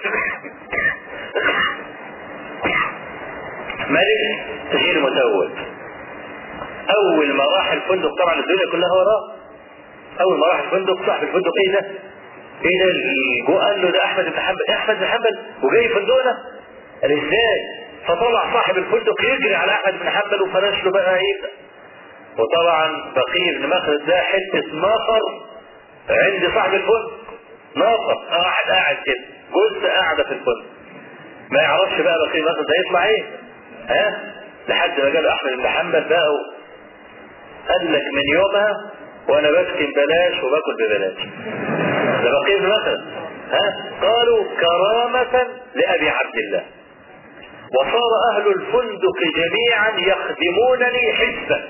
ملك تشير متوج اول ما راح الفندق طبعا الدنيا كلها وراه اول ما راح الفندق صاحب الفندق ايه ده ايه ده جو قال له ده احمد بن حنبل احمد بن حنبل وجاي فندقنا قال ازاي فطلع صاحب الفندق يجري على احمد بن حنبل وفرش له بقى ايه وطبعا بقي بن مخلد ده حته نفر عند صاحب الفندق ناقص واحد قاعد كده جزء قاعده في الفندق ما يعرفش بقى بقي مثلا ده يطلع ايه ها لحد ما جاله احمد بن حنبل بقى قال لك من يومها وانا بسكن بلاش وباكل ببلاش ده بقي بن مثلا ها قالوا كرامة لأبي عبد الله وصار أهل الفندق جميعا يخدمونني حسا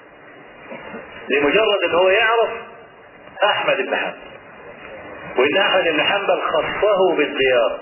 لمجرد ان هو يعرف احمد بن حنبل وان احمد بن حنبل خصه بالزياره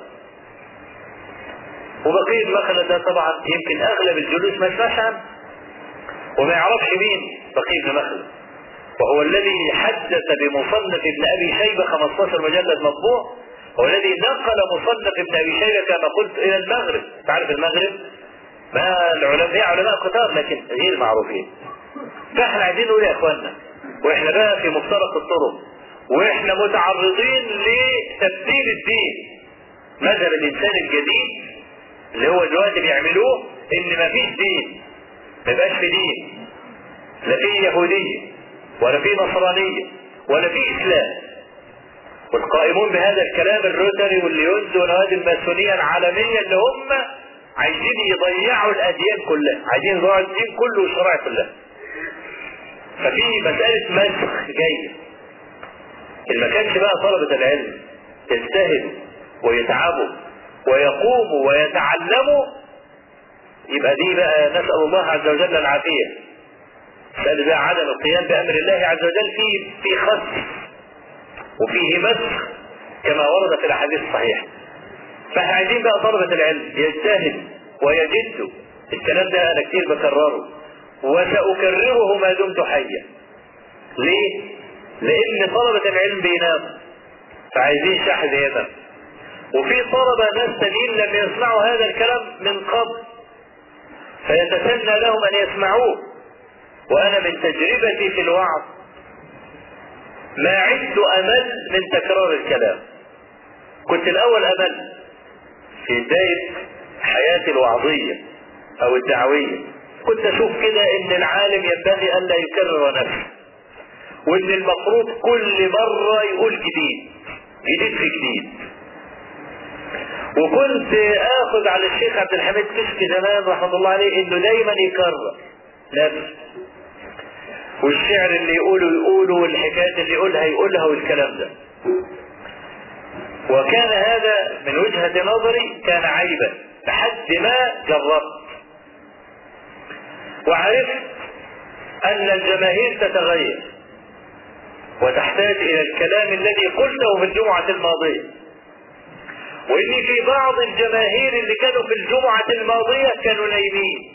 وبقيه المخلد ده طبعا يمكن اغلب الجلوس ما يسمعش عنه وما يعرفش مين بقيه بن مخلد وهو الذي حدث بمصنف ابن ابي شيبه 15 مجلد مطبوع هو الذي نقل مصنف ابن ابي شيبه كما قلت الى المغرب تعرف المغرب ما العلماء هي علماء كتار لكن غير معروفين فاحنا عايزين نقول يا اخوانا واحنا بقى في مفترق الطرق واحنا متعرضين لتبديل الدين مذهب الانسان الجديد اللي هو دلوقتي بيعملوه ان مفيش دين ما يبقاش في دين لا في يهوديه ولا في نصرانيه ولا في اسلام والقائمون بهذا الكلام الروتري والليونز ونوادي الماسونيه العالميه اللي هم عايزين يضيعوا الاديان كلها عايزين يضيعوا الدين كله والشرائع كلها ففي مسألة مسخ جاية إن ما كانش بقى طلبة العلم يجتهدوا ويتعبوا ويقوموا ويتعلموا يبقى دي بقى نسأل الله عز وجل العافية نسأل بقى عدم القيام بأمر الله عز وجل في في خس وفيه مسخ كما ورد في الأحاديث الصحيحة فاحنا عايزين بقى طلبة العلم يجتهدوا ويجدوا الكلام ده أنا كتير بكرره وسأكرره ما دمت حيا ليه؟ لأن طلبة العلم بيناموا فعايزين شحذ يدا وفي طلبة ناس تانيين لم يسمعوا هذا الكلام من قبل فيتسنى لهم أن يسمعوه وانا من تجربتي في الوعظ ما عدت امل من تكرار الكلام كنت الاول امل في بداية حياتي الوعظية او الدعوية كنت اشوف كده ان العالم ينبغي ان لا يكرر نفسه وان المفروض كل مرة يقول جديد جديد في جديد وكنت اخذ على الشيخ عبد الحميد كشك زمان رحمه الله عليه انه دايما يكرر نفسه والشعر اللي يقوله يقوله والحكايات اللي يقولها يقولها والكلام ده وكان هذا من وجهة نظري كان عيبا لحد ما جربت وعرفت ان الجماهير تتغير وتحتاج الى الكلام الذي قلته في الجمعة الماضية وان في بعض الجماهير اللي كانوا في الجمعة الماضية كانوا نايمين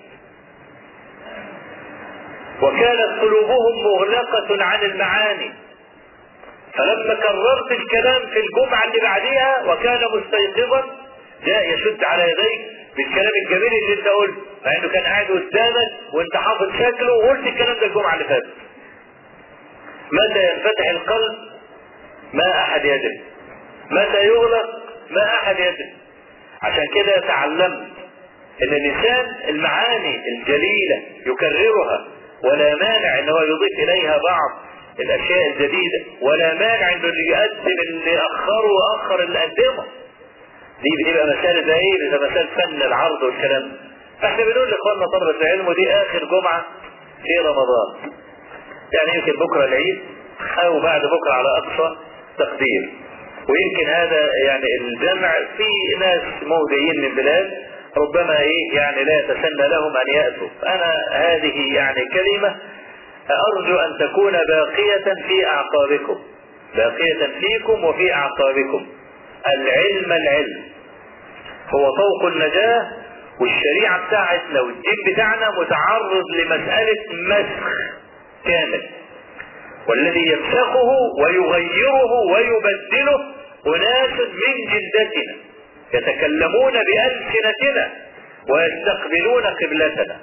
وكانت قلوبهم مغلقة عن المعاني فلما كررت الكلام في الجمعة اللي بعديها وكان مستيقظا جاء يشد على يديك بالكلام الجميل اللي انت قلته مع انه كان قاعد قدامك وانت حافظ شكله وقلت الكلام ده الجمعة اللي فاتت متى ينفتح القلب ما احد يدري متى يغلق ما احد يدري عشان كده تعلمت ان الانسان المعاني الجليلة يكررها ولا مانع ان هو يضيف اليها بعض الاشياء الجديدة ولا مانع انه اللي يقدم اللي اخره واخر اللي قدمه دي بتبقى مسائل زي ايه بتبقى مسائل فن العرض والكلام فاحنا بنقول لاخواننا طلبة العلم ودي اخر جمعة في رمضان يعني يمكن بكرة العيد او بعد بكرة على اقصى تقدير ويمكن هذا يعني الجمع في ناس مو جايين من بلاد ربما ايه يعني لا يتسنى لهم ان يأتوا انا هذه يعني كلمة ارجو ان تكون باقية في اعقابكم باقية فيكم وفي اعقابكم العلم العلم هو طوق النجاة والشريعة بتاعتنا والدين بتاعنا متعرض لمسألة مسخ كامل والذي يفسخه ويغيره ويبدله أناس من جلدتنا يتكلمون بألسنتنا ويستقبلون قبلتنا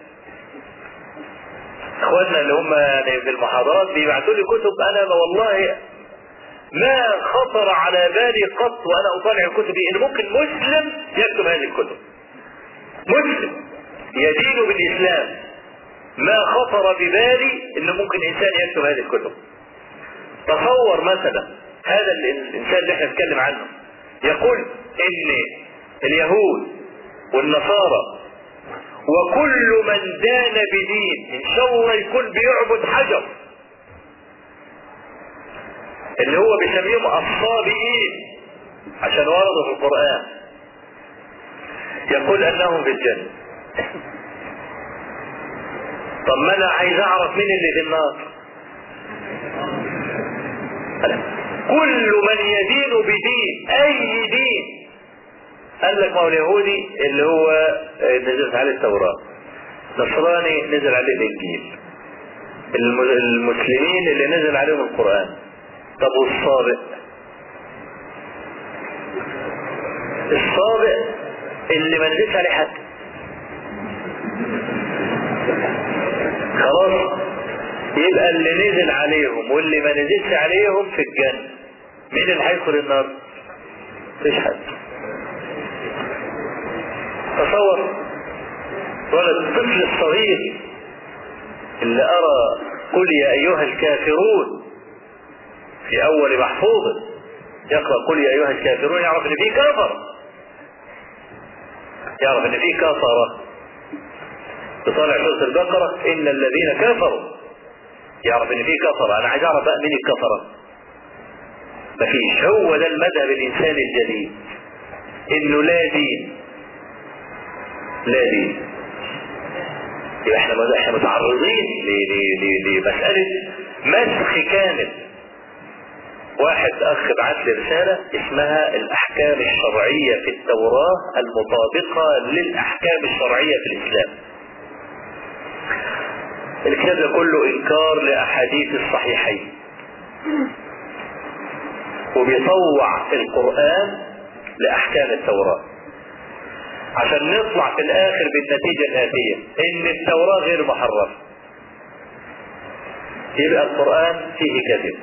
اخواننا اللي هم يعني في المحاضرات بيبعتوا لي كتب انا والله ما خطر على بالي قط وانا اطالع الكتب دي ان ممكن مسلم يكتب هذه الكتب مسلم يدين بالاسلام ما خطر ببالي ان ممكن انسان يكتب هذه الكتب تصور مثلا هذا الانسان اللي احنا بنتكلم عنه يقول ان اليهود والنصارى وكل من دان بدين ان شاء الله يكون بيعبد حجر اللي هو بيسميهم الصابئين عشان وردوا في القرآن يقول انهم في الجنة طب ما انا عايز اعرف مين اللي في النار كل من يدين بدين اي دين قال لك ما هو اليهودي اللي هو نزلت عليه التوراة نصراني نزل عليه الانجيل المسلمين اللي نزل عليهم القرآن طب والصابئ الصابئ اللي ما نزلش عليه حد خلاص يبقى اللي نزل عليهم واللي ما نزلش عليهم في الجنة مين اللي هيدخل النار مفيش حد تصور ولد الطفل الصغير اللي ارى قل يا ايها الكافرون في اول محفوظ يقرا قل يا ايها الكافرون يعرف ان فيه كفر يعرف ان فيه كفره بطالع سوره البقره ان الذين كفروا يعرف ان فيه كفره انا عايز اعرف بقى مين الكفره مفيش هو ده المذهب الانساني الجديد انه لا دين لا دين يبقى احنا احنا متعرضين لمسألة مسخ كامل واحد اخ بعت لي رسالة اسمها الاحكام الشرعية في التوراة المطابقة للاحكام الشرعية في الاسلام الكتاب ده كله انكار لاحاديث الصحيحين وبيطوع القرآن لاحكام التوراة عشان نطلع في الاخر بالنتيجة الاتية ان التوراة غير محرفة يبقى القرآن فيه كذب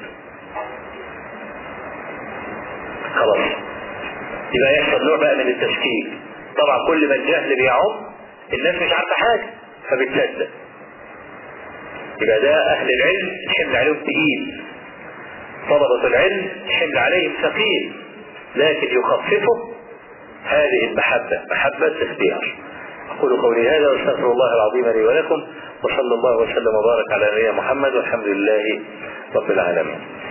خلاص يبقى يحصل نوع بقى من التشكيك طبعا كل ما الجهل بيعم الناس مش عارفه حاجه فبتصدق يبقى ده اهل العلم الحمل عليهم تقيل طلبة العلم الحمل عليهم ثقيل لكن يخففه هذه المحبة محبة اختيار أقول قولي هذا واستغفر الله العظيم لي ولكم وصلى الله وسلم وبارك على نبينا محمد والحمد لله رب العالمين